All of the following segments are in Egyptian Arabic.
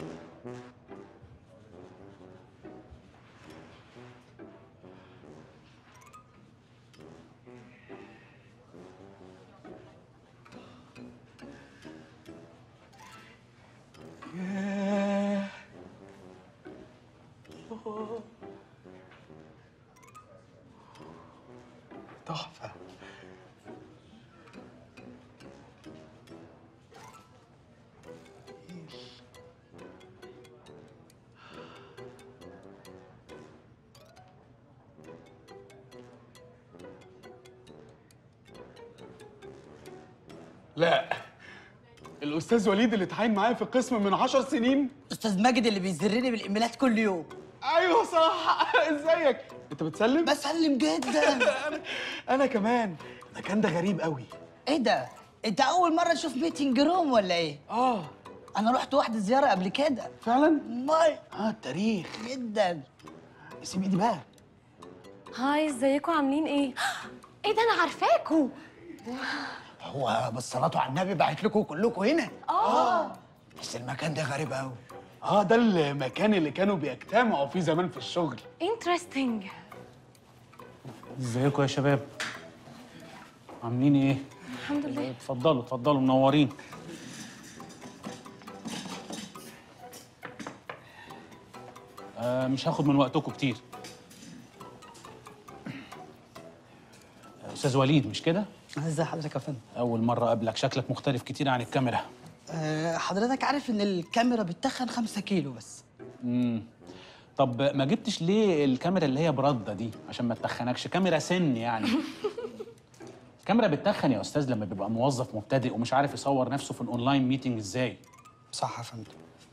ياه تحفة لا الأستاذ وليد اللي اتعين معايا في القسم من عشر سنين استاذ ماجد اللي بيزرني بالايميلات كل يوم ايوه صح ازيك انت بتسلم بسلم جدا انا انا كمان المكان ده غريب قوي ايه ده انت اول مره تشوف ميتنج روم ولا ايه اه انا رحت واحده زياره قبل كده فعلا امال اه التاريخ جدا سيب ايدي بقى هاي ازيكم عاملين ايه؟ ايه ده انا عارفاكوا هو بالصلاه على النبي بعت لكم كلكم هنا اه بس المكان ده غريب قوي اه ده المكان اللي كانوا بيجتمعوا فيه زمان في الشغل انترستنج ازيكم يا شباب عاملين ايه الحمد لله اتفضلوا اتفضلوا منورين آه مش هاخد من وقتكم كتير آه، استاذ وليد مش كده ازي حضرتك يا فندم اول مره اقابلك شكلك مختلف كتير عن الكاميرا أه حضرتك عارف ان الكاميرا بتتخن خمسة كيلو بس امم طب ما جبتش ليه الكاميرا اللي هي برده دي عشان ما تتخنكش كاميرا سن يعني الكاميرا بتتخن يا استاذ لما بيبقى موظف مبتدئ ومش عارف يصور نفسه في الاونلاين ميتنج ازاي صح يا فندم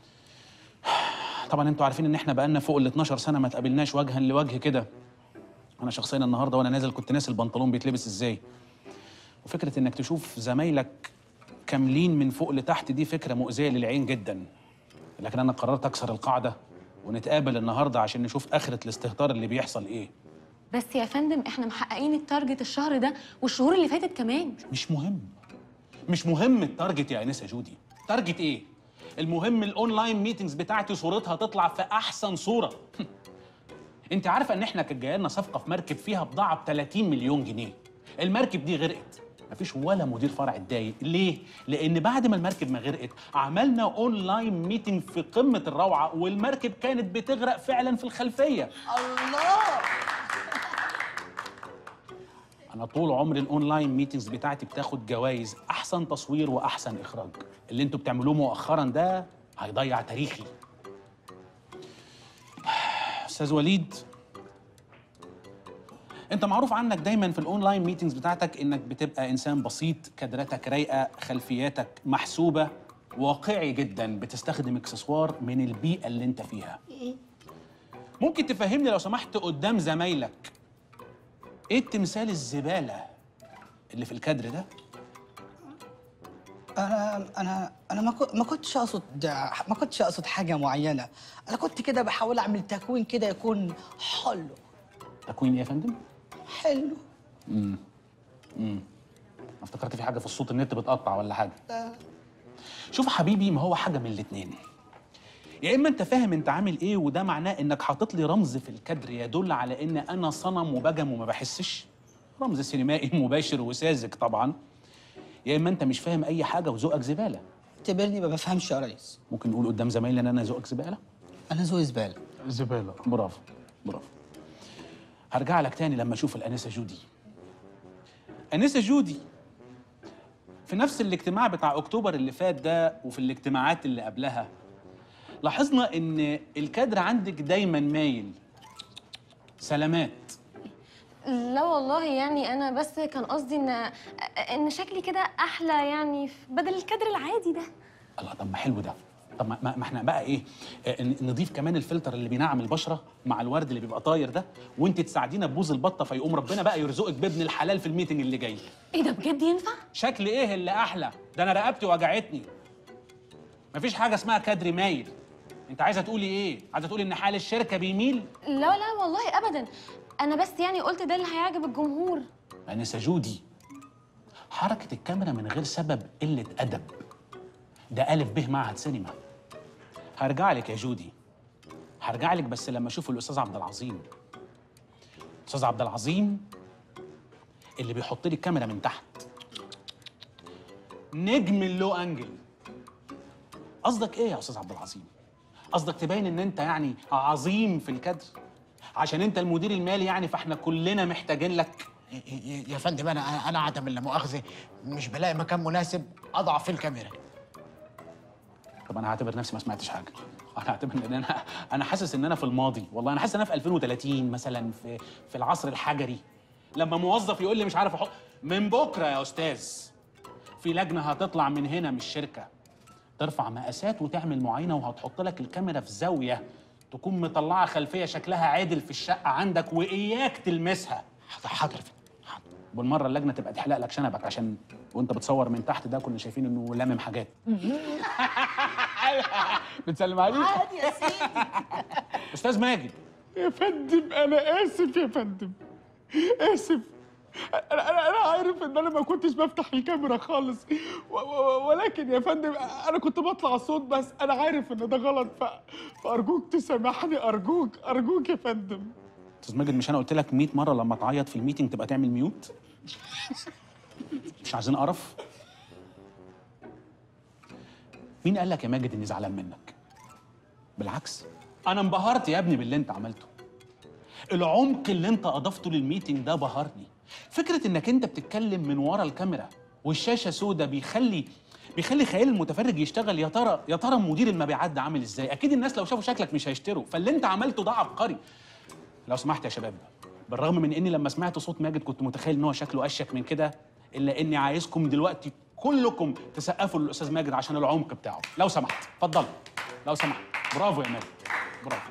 طبعا انتوا عارفين ان احنا بقالنا فوق ال 12 سنه ما تقابلناش وجها لوجه كده انا شخصيا النهارده وانا نازل كنت ناسي البنطلون بيتلبس ازاي وفكره انك تشوف زمايلك كاملين من فوق لتحت دي فكره مؤذيه للعين جدا لكن انا قررت اكسر القاعده ونتقابل النهارده عشان نشوف اخره الاستهتار اللي بيحصل ايه بس يا فندم احنا محققين التارجت الشهر ده والشهور اللي فاتت كمان مش مهم مش مهم التارجت يا انسه جودي تارجت ايه المهم الاونلاين ميتنجز بتاعتي صورتها تطلع في احسن صوره انت عارفه ان احنا كانت جايه لنا صفقه في مركب فيها بضاعه ب 30 مليون جنيه المركب دي غرقت مفيش ولا مدير فرع اتضايق ليه لان بعد ما المركب ما غرقت عملنا اونلاين ميتنج في قمه الروعه والمركب كانت بتغرق فعلا في الخلفيه الله انا طول عمري الاونلاين ميتنجز بتاعتي بتاخد جوائز احسن تصوير واحسن اخراج اللي انتوا بتعملوه مؤخرا ده هيضيع تاريخي استاذ وليد انت معروف عنك دايما في الاونلاين ميتنجز بتاعتك انك بتبقى انسان بسيط كادراتك رايقه خلفياتك محسوبه واقعي جدا بتستخدم اكسسوار من البيئه اللي انت فيها ممكن تفهمني لو سمحت قدام زمايلك ايه التمثال الزباله اللي في الكادر ده انا انا انا ما كو- ما كنتش اقصد ما كنتش اقصد حاجه معينه انا كنت كده بحاول اعمل تكوين كده يكون حلو تكوين ايه يا فندم حلو انا افتكرت في حاجه في الصوت النت بتقطع ولا حاجه شوف يا حبيبي ما هو حاجه من الاتنين يا اما انت فاهم انت عامل ايه وده معناه انك حاطط لي رمز في الكادر يدل على ان انا صنم وبجم وما بحسش رمز سينمائي مباشر وساذج طبعا يا اما انت مش فاهم اي حاجه وذوقك زباله اعتبرني ما بفهمش يا ريس ممكن نقول قدام زمايلي ان انا ذوقك زباله انا ذوقي زباله زبالة برافو برافو هرجع لك تاني لما اشوف الانسه جودي انسه جودي في نفس الاجتماع بتاع اكتوبر اللي فات ده وفي الاجتماعات اللي قبلها لاحظنا ان الكادر عندك دايما مايل سلامات لا والله يعني انا بس كان قصدي ان ان شكلي كده احلى يعني بدل الكادر العادي ده الله طب ما حلو ده طب ما, ما ما احنا بقى ايه آه، ن- نضيف كمان الفلتر اللي بينعم البشره مع الورد اللي بيبقى طاير ده وانت تساعدينا ببوز البطه فيقوم ربنا بقى يرزقك بابن الحلال في الميتنج اللي جاي ايه ده بجد ينفع شكل ايه اللي احلى ده انا رقبتي وجعتني مفيش حاجه اسمها كادر مايل انت عايزه تقولي ايه عايزه تقولي ان حال الشركه بيميل لا لا والله ابدا انا بس يعني قلت ده اللي هيعجب الجمهور انسه جودي حركه الكاميرا من غير سبب قله ادب ده الف به معهد سينما هرجع لك يا جودي هرجع لك بس لما اشوف الاستاذ عبد العظيم استاذ عبد العظيم اللي بيحط لي الكاميرا من تحت نجم اللو انجل قصدك ايه يا استاذ عبد العظيم قصدك تبين ان انت يعني عظيم في الكادر عشان انت المدير المالي يعني فاحنا كلنا محتاجين لك ي- ي- يا فندم انا انا عدم لا مؤاخذه مش بلاقي مكان مناسب اضع فيه الكاميرا طب انا هعتبر نفسي ما سمعتش حاجه انا هعتبر ان انا انا حاسس ان انا في الماضي والله انا حاسس ان انا في 2030 مثلا في في العصر الحجري لما موظف يقول لي مش عارف احط من بكره يا استاذ في لجنه هتطلع من هنا من الشركه ترفع مقاسات وتعمل معاينه وهتحط لك الكاميرا في زاويه تكون مطلعه خلفيه شكلها عادل في الشقه عندك واياك تلمسها حاضر حاضر يا فندم حاضر. بالمره اللجنه تبقى تحلق لك شنبك عشان وانت بتصور من تحت ده كنا شايفين انه لامم حاجات بتسلم عليك عادي يا سيدي استاذ ماجد يا فندم انا اسف يا فندم اسف انا انا انا عارف ان انا ما كنتش بفتح الكاميرا خالص و و ولكن يا فندم انا كنت بطلع صوت بس انا عارف ان ده غلط ف... فارجوك تسامحني ارجوك ارجوك يا فندم استاذ ماجد مش انا قلت لك 100 مره لما تعيط في الميتنج تبقى تعمل ميوت مش عايزين قرف مين قال لك يا ماجد اني زعلان منك بالعكس انا انبهرت يا ابني باللي انت عملته العمق اللي انت اضفته للميتنج ده بهرني فكره انك انت بتتكلم من ورا الكاميرا والشاشه سودة بيخلي بيخلي خيال المتفرج يشتغل يا ترى يا ترى مدير المبيعات ده عامل ازاي اكيد الناس لو شافوا شكلك مش هيشتروا فاللي انت عملته ده عبقري لو سمحت يا شباب بالرغم من اني لما سمعت صوت ماجد كنت متخيل ان هو شكله اشيك من كده الا اني عايزكم دلوقتي كلكم تسقفوا للاستاذ ماجد عشان العمق بتاعه لو سمحت اتفضل لو سمحت برافو يا ماجد برافو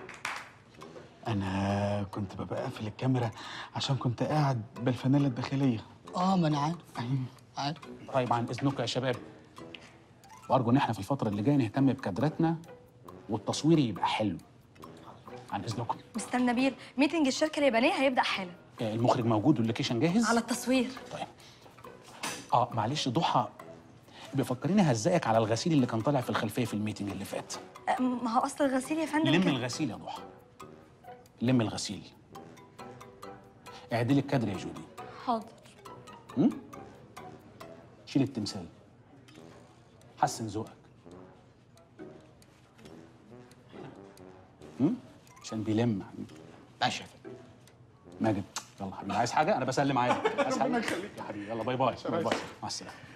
انا كنت ببقى قافل الكاميرا عشان كنت قاعد بالفانيلا الداخليه اه ما انا عارف عارف طيب عن اذنكم يا شباب وارجو ان احنا في الفتره اللي جايه نهتم بكادراتنا والتصوير يبقى حلو عن اذنكم مستر نبيل ميتنج الشركه اليابانيه هيبدا حالا آه، المخرج موجود واللوكيشن جاهز على التصوير طيب اه معلش ضحى بيفكريني هزقك على الغسيل اللي كان طالع في الخلفيه في الميتنج اللي فات أه، ما هو اصل الغسيل يا فندم لم كان- الغسيل يا ضحى لم الغسيل اعدلي الكادر يا جودي حاضر هم؟ شيل التمثال حسن ذوقك هم؟ عشان بيلم ماشي يا فندم ماجد يلا حبيبي عايز حاجه انا بسلم عادي عايز حاجه يا حبيبي يلا باي باي باي باي مع السلامه